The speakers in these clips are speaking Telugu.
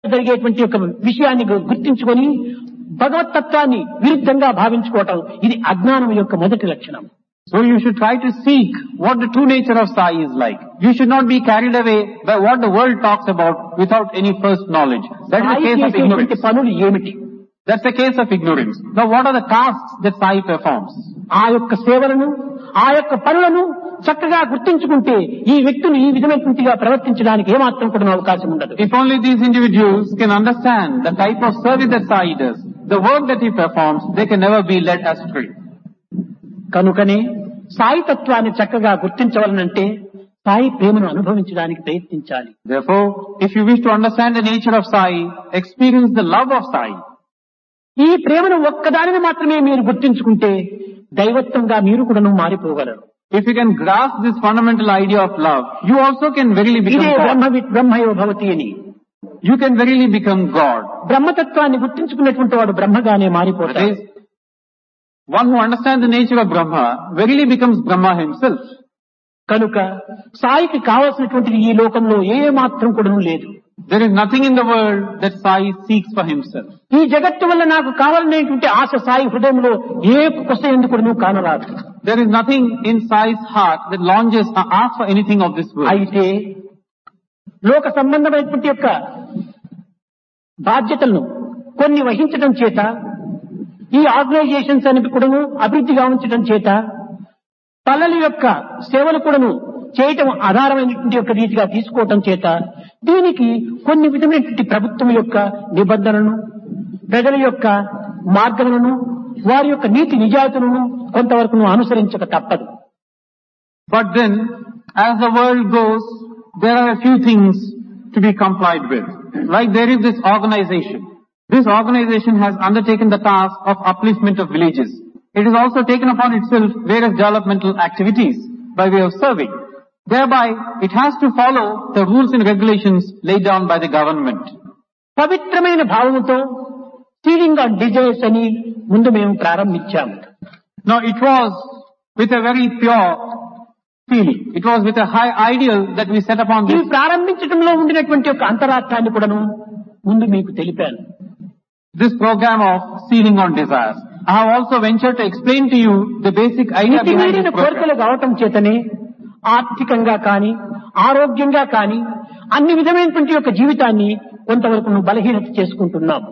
జరిగేటువంటి ఒక విషయాన్ని గు- గుర్తించుకొని భగవతత్వాన్ని విరుద్ధంగా భావించుకోవటం ఇది అజ్ఞానం యొక్క మొదటి లక్షణం So you should try to seek what the true nature of Sai is like. You should not be carried away by what the world talks about without any first knowledge. That is the Sai case of చేసేటువంటి ignorance. పనులు ఏమిటి That's the case of ignorance. Now what are the tasks that Sai performs? ఆ యొక్క సేవలను ఆ యొక్క పనులను చక్కగా గుర్తించుకుంటే ఈ వ్యక్తులు ఈ విధమైనటువంటిగా ప్రవర్తించడానికి ఏమాత్రం కూడా అవకాశం ఉండదు If only these individuals can understand the type of service that Sai does, the work that he performs, they can never be led astray. కనుకనే సాయి తత్వాన్ని చక్కగా గుర్తించవలనంటే సాయి ప్రేమను అనుభవించడానికి ప్రయత్నించాలి Therefore, if you wish to understand the nature of Sai, experience the love of Sai. ఈ ప్రేమను ఒక్కదానిని మాత్రమే మీరు గుర్తించుకుంటే దైవత్వంగా మీరు కూడాను మారిపోగలరు If you can grasp this fundamental idea of love, you also can verily become ఇదే God. బ్రహ్మ బ్రహ్మయో భవతి అని You can verily become God. బ్రహ్మతత్వాన్ని గుర్తించుకున్నటువంటి వాడు బ్రహ్మగానే That మారిపోతాడు is, one who understands the nature of Brahma verily becomes Brahma himself. కనుక సాయికి కావలసినటువంటిది ఈ లోకంలో ఏ మాత్రం కూడా లేదు There is nothing in the world that Sai seeks for himself. ఈ జగత్తు వల్ల నాకు కావాలనేటువంటి ఆశ సాయి హృదయంలో ఏ కొస ఎందుకు కానరాదు There is nothing in Sai's heart that longes or asks for anything of this world. అయితే లోక సంబంధమైనటువంటి యొక్క బాధ్యతలను కొన్ని వహించడం చేత ఈ ఆర్గనైజేషన్స్ అని కూడాను అభివృద్ధి గావించడం చేత పల్లెల యొక్క సేవలు కూడాను చేయటం ఆధారమైనటువంటి యొక్క రీతిగా తీసుకోవటం చేత దీనికి కొన్ని విధమైనటువంటి ప్రభుత్వం యొక్క నిబంధనలను ప్రజల యొక్క మార్గములను వారి యొక్క నీతి నిజాయితీలను కొంతవరకు అనుసరించక తప్పదు But then, as the world goes, there are a few things to be complied with. Like there is this organization. This organization has undertaken the task of upliftment of villages. It has also taken upon itself various developmental activities by way of serving. Thereby, it has to follow the rules and regulations laid down by the government. పవిత్రమైన భావముతో సీలింగ్ ఆన్ డిజైర్స్ అని ముందు మేము ప్రారంభించాము Now, it was with a very pure feeling. It was with a high ideal that we set upon ఈ this ప్రారంభించడంలో ఉండినటువంటి యొక్క అంతరార్థాన్ని కూడాను ముందు మీకు తెలిపాను this program of sealing on desires. I have also ventured to explain to you the basic idea మితి behind మీరిన this program. కోరికలు కావటం చేతనే ఆర్థికంగా కాని ఆరోగ్యంగా కాని అన్ని విధమైనటువంటి యొక్క జీవితాన్ని కొంతవరకు నువ్వు బలహీనత చేసుకుంటున్నాం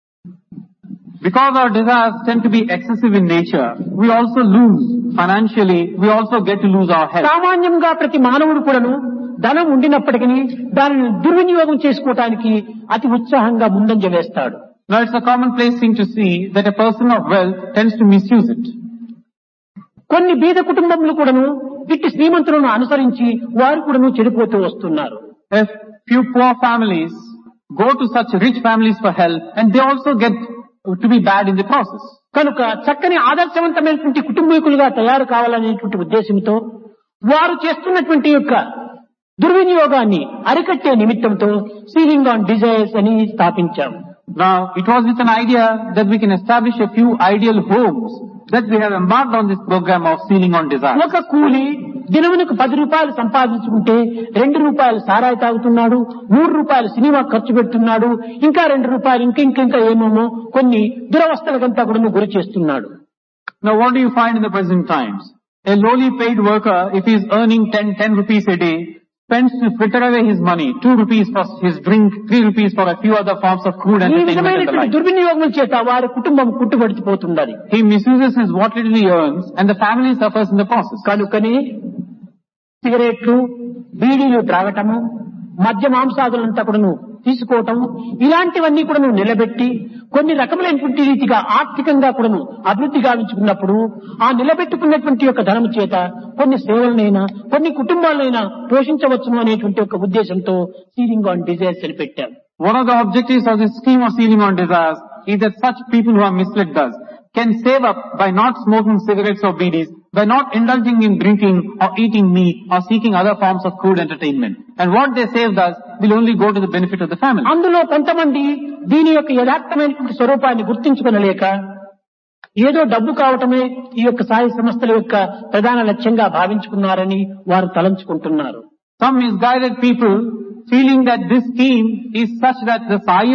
Because our desires tend to be excessive in nature, we also lose financially, we also get to lose our health. సామాన్యంగా ప్రతి మానవుడు కూడాను ధనం ఉండినప్పటికీ దానిని దుర్వినియోగం చేసుకోవటానికి అతి ఉత్సాహంగా ముందంజ వేస్తాడు Now it's a commonplace thing to see that a person of wealth tends to misuse it. కొన్ని బీద కుటుంబములు కూడాను ఇట్టి శ్రీమంతులను అనుసరించి వారు కూడాను చెడిపోతూ వస్తున్నారు If few poor families go to such rich families for help and they also get to be bad in the process. కనుక చక్కని ఆదర్శవంతమైనటువంటి కుటుంబీకులుగా తయారు కావాలనేటువంటి ఉద్దేశంతో వారు చేస్తున్నటువంటి యొక్క దుర్వినియోగాన్ని అరికట్టే నిమిత్తంతో సీలింగ్ ఆన్ డిజైర్స్ అని స్థాపించాము Now, it was with an idea that we can establish a few ideal homes that we have embarked on this program of sealing on desire. ఒక కూలి దినమునకు పది రూపాయలు సంపాదించుకుంటే రెండు రూపాయలు సారాయి తాగుతున్నాడు మూడు రూపాయలు సినిమా ఖర్చు పెడుతున్నాడు ఇంకా రెండు రూపాయలు ఇంక ఇంకింకా ఏమేమో కొన్ని దురవస్థలకంతా కూడా గురి చేస్తున్నాడు Now, what do you find in the present times? A lowly paid worker, if he is earning 10, 10 rupees a day, spends to fritter away his money, 2 rupees for his drink, 3 rupees for a few other forms of crude ఈ entertainment and the విధమైనటువంటి like. దుర్వినియోగం చేత వారి కుటుంబం కుట్టుబడిపోతున్నది He misuses his what little he earns and the family suffers in the process. కనుకని సిగరెట్లు బీడీలు త్రాగటము మద్య మాంసాదులంతా కూడాను తీసుకోవటం ఇలాంటివన్నీ కూడాను నిలబెట్టి కొన్ని రకములైనటువంటి రీతిగా ఆర్థికంగా కూడాను అభివృద్ధి గావించుకున్నప్పుడు ఆ నిలబెట్టుకున్నటువంటి యొక్క ధనము చేత కొన్ని సేవలనైనా కొన్ని కుటుంబాలనైనా పోషించవచ్చును అనేటువంటి ఒక ఉద్దేశంతో సీలింగ్ ఆన్ డిజైర్స్ అని పెట్టాం One of the objectives of this scheme of sealing on desires is that such people who are misled thus can save up by not smoking cigarettes or BDs, by not indulging in drinking or eating meat or seeking other forms of crude entertainment. And what they save thus will only go to the benefit of the family. అందులో కొంతమంది దీని యొక్క యథార్థమైనటువంటి స్వరూపాన్ని గుర్తించుకొనలేక ఏదో డబ్బు కావటమే ఈ యొక్క సాయి సంస్థల యొక్క ప్రధాన లక్ష్యంగా భావించుకున్నారని వారు తలంచుకుంటున్నారు Some misguided people feeling that this scheme is such that the Sai